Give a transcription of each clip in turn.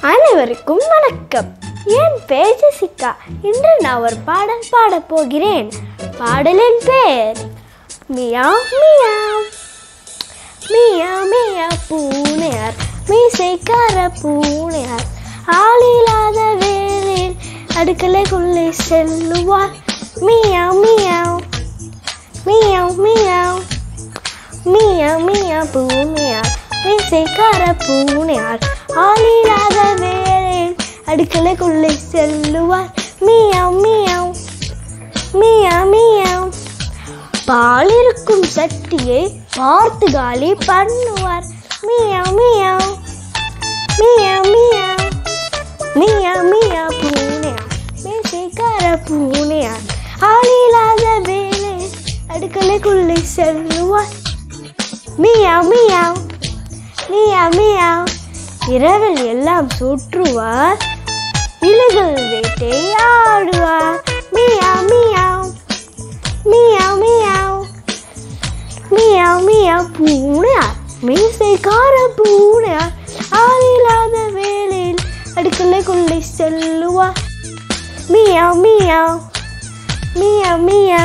அனைவருக்கும் வணக்கம் என் பேர் ஜெசிகா இன்று நான் ஒரு பாடல் பாடப் போகிறேன் பாடலின் பேர் மியாவ் மியாவ் மியா மியா பூனையார் மீசைக்கார பூனையார் ஆளில்லாத வேலையில் அடுக்கலைக்குள்ளே செல்லுவார் மியாவ் மியாவ் மியாவ் மியாவ் மியா மியா பூனையார் மீசைக்கார பூனையார் ஆளில்லாத வேலையில் அடுக்கலைக்குள்ளே செல்லுவார் மியாவ் மியாவ் மியா மியாவ் பால் இருக்கும் சட்டியை பார்த்து காலி பண்ணுவார் மியா மியா மியா மியா மியா மியா பூனையா மேசைக்கார பூனையா ஆளில்லாத வேலை அடுக்கலைக்குள்ளே செல்லுவார் மியா மியா மியா மியா இரவில் எல்லாம் சுற்றுவார் இலைகள் வேட்டையாடுவார் மியா மியா மியா மியா மியா மியா பூனையார் மீசைக்கார பூனையார் ஆளில்லாத வேலையில் அடுக்கலைக்குள்ளே செல்லுவார் மியா மியா மியா மியா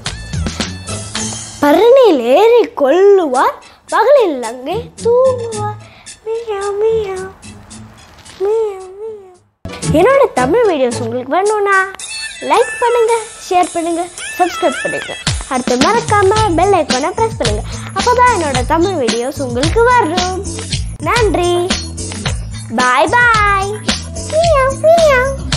பரணியில் ஏறி கொள்ளுவார் பகலில் அங்கே தூங்குவார் மியா மியா மியா மியா என்னோட தமிழ் வீடியோஸ் உங்களுக்கு வேணும்னா லைக் பண்ணுங்க ஷேர் பண்ணுங்க சப்ஸ்கிரைப் பண்ணுங்க அடுத்து மறக்காம பெல் ஐக்கானை ப்ரெஸ் பண்ணுங்க அப்பதான் என்னோட தமிழ் வீடியோஸ் உங்களுக்கு வரும் நன்றி பாய் பாய் மியா மியா